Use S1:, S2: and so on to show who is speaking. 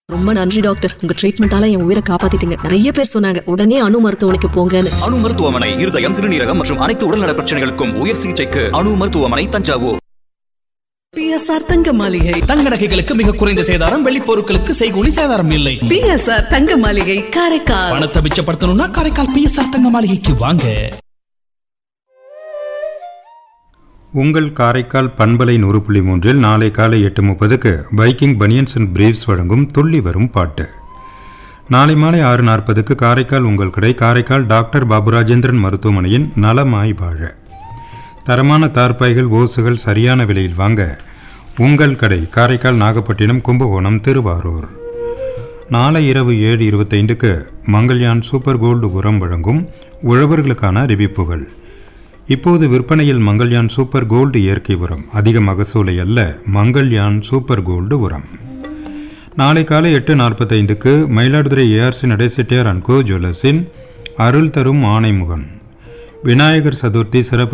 S1: ரொம்ப நன்றி டாக்டர் உங்க ட்ரீட்மெண்டால என் உயிரை காப்பாத்திட்டீங்க நிறைய பேர் சொன்னாங்க உடனே அணு மருத்துவமனைக்கு போங்கன்னு
S2: அணு மருத்துவமனை இருதயம் சிறுநீரகம் மற்றும் அனைத்து உடல்நல பிரச்சனைகளுக்கும் உயர் சிகிச்சைக்கு அணு மருத்துவமனை தஞ்சாவூர்
S3: பிஎஸ்ஆர் தங்க மாளிகை
S4: தங்க நகைகளுக்கு மிக குறைந்த சேதாரம் வெள்ளி பொருட்களுக்கு செய்கூலி சேதாரம் இல்லை
S3: பிஎஸ்ஆர் தங்க மாளிகை காரைக்கால்
S4: பணத்தை மிச்சப்படுத்தணும்னா காரைக்கால் பிஎஸ்ஆர் தங்க மாளிகைக்கு வாங்க
S5: உங்கள் காரைக்கால் பண்பலை நூறு புள்ளி மூன்றில் நாளை காலை எட்டு முப்பதுக்கு பைக்கிங் பனியன்ஸ் அண்ட் பிரீவ்ஸ் வழங்கும் துள்ளி வரும் பாட்டு நாளை மாலை ஆறு நாற்பதுக்கு காரைக்கால் உங்கள் கடை காரைக்கால் டாக்டர் பாபுராஜேந்திரன் மருத்துவமனையின் நலமாய் வாழ தரமான தார்பாய்கள் ஓசுகள் சரியான விலையில் வாங்க உங்கள் கடை காரைக்கால் நாகப்பட்டினம் கும்பகோணம் திருவாரூர் நாளை இரவு ஏழு இருபத்தைந்துக்கு மங்கள்யான் சூப்பர் கோல்டு உரம் வழங்கும் உழவர்களுக்கான அறிவிப்புகள் இப்போது விற்பனையில் மங்கள்யான் சூப்பர் கோல்டு இயற்கை உரம் அதிக மகசூலை அல்ல மங்கள்யான் சூப்பர் கோல்டு உரம் நாளை காலை எட்டு நாற்பத்தைந்துக்கு Mayiladuthurai ARC Nadesettiyar and co ஜுவல்லர்ஸின் அருள் தரும் ஆணைமுகன் விநாயகர் சதுர்த்தி சிறப்பு